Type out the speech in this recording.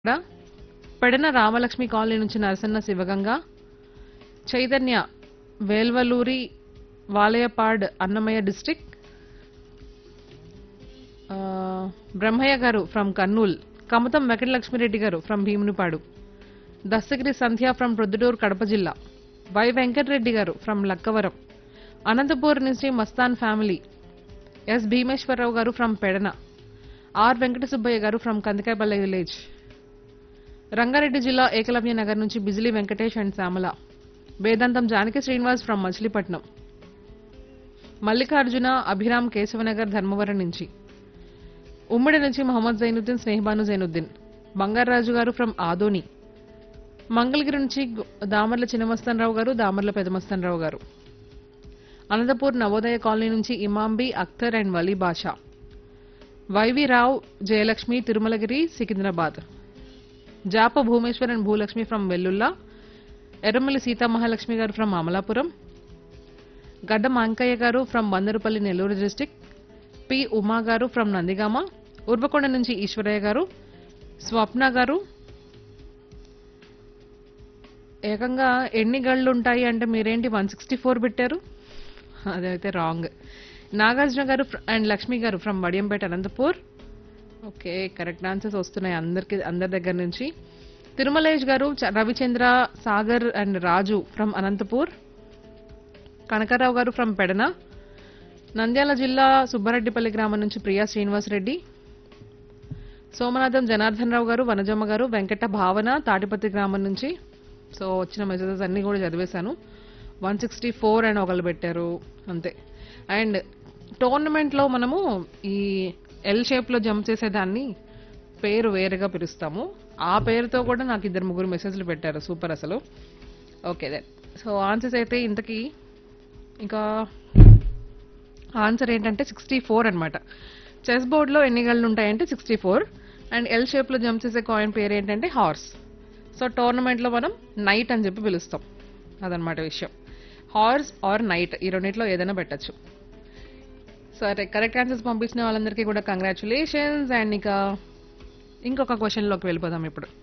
కూడా పెడన రామలక్ష్మి కాలనీ నుంచి Narasanna Sivaganga Chaitanya Velvaluri Valayapad Annamayya district Brahmayya garu from Kurnool Kamatam Venkatalakshmireddy garu from Bhimunipadu Dastagiri Sandhya from Proddatur Kadapa జిల్లా వై వెంకటరెడ్డి గారు ఫ్రమ్ లక్కవరం అనంతపూర్ నుంచి Mastan family S Bhimeswararao garu from Pedana R Venkata Subbaiah garu from Kandikayapalle village Rangareddy జిల్లా ఏకలవ్య నగర్ నుంచి బిజిలీ వెంకటేష్ అండ్ శ్యామల వేదాంతం జానకి శ్రీనివాస్ ఫ్రమ్ మచిలీపట్నం మల్లికార్జున అభిరామ్ కేశవనగర్ ధర్మవరం నుంచి ఉమ్మడి నుంచి మహమ్మద్ జైనుద్దీన్ స్నేహబాను జైనుద్దీన్ బంగారాజు గారు ఫ్రమ్ ఆదోని మంగళగిరి నుంచి గు- దామర్ల చిన్నమస్తనరావు గారు దామర్ల పెదమస్తనరావు గారు అనంతపూర్ నవోదయ కాలనీ నుంచి Imambi Akhtar and Vali Basha YV Rao Jayalakshmi Tirumalagiri Secunderabad Jaapa Bhumeshwar and Bhulakshmi from Vellulla Erramalli Sitamahalakshmi garu from Amalapuram Gadda Mankayya garu from Bandarupalli Nellore district P Uma garu from Nandigama Uravakonda నుంచి ఈశ్వరయ్య గారు స్వప్న గారు ఏకంగా ఎన్ని గళ్ళు ఉంటాయి అంటే మీరేంటి వన్ సిక్స్టీ ఫోర్ పెట్టారు అదైతే రాంగ్ నాగార్జున గారు ఫ్ర- and Lakshmi garu from Vadiyampeta Anantapur okay correct answers వస్తున్నాయి అందరికి అందరి దగ్గర నుంచి తిరుమలేష్ గారు చ- Ravichandra Sagar and Raju from Anantapur Kanakarao garu from Pedana Nandyal జిల్లా సుబ్బారెడ్డిపల్లి గ్రామం నుంచి ప్రియా శ్రీనివాస్ రెడ్డి సోమనాథం జనార్దన్ రావు గారు వనజమ్మ గారు వెంకట భావన తాటిపత్రి గ్రామం నుంచి సో వచ్చిన మెసేజెస్ అన్ని కూడా చదివేశాను వన్ సిక్స్టీ ఫోర్ అని ఒకళ్ళు పెట్టారు అంతే అండ్ టోర్నమెంట్లో మనము ఈ ఎల్ షేప్లో జంప్ చేసేదాన్ని పేరు వేరుగా పిలుస్తాము ఆ పేరుతో కూడా నాకు ఇద్దరు ముగ్గురు మెసేజ్లు పెట్టారు సూపర్ అసలు ఓకే దెన్ సో ఆన్సర్స్ అయితే ఇంతకీ ఇంకా ఆన్సర్ ఏంటంటే సిక్స్టీ ఫోర్ అనమాట చెస్ బోర్డ్లో ఎన్ని గళ్ళు ఉంటాయంటే సిక్స్టీ ఫోర్ అండ్ ఎల్ షేప్లో జంప్ చేసే కాయిన్ పేరు ఏంటంటే హార్స్ సో టోర్నమెంట్లో మనం నైట్ అని చెప్పి పిలుస్తాం అదనమాట విషయం హార్స్ ఆర్ నైట్ ఈ రెండిట్లో ఏదైనా పెట్టచ్చు సరే కరెక్ట్ ఆన్సర్స్ పంపించిన వాళ్ళందరికీ కూడా కంగ్రాచులేషన్స్ అండ్ ఇక ఇంకొక క్వశ్చన్లోకి వెళ్ళిపోదాం ఇప్పుడు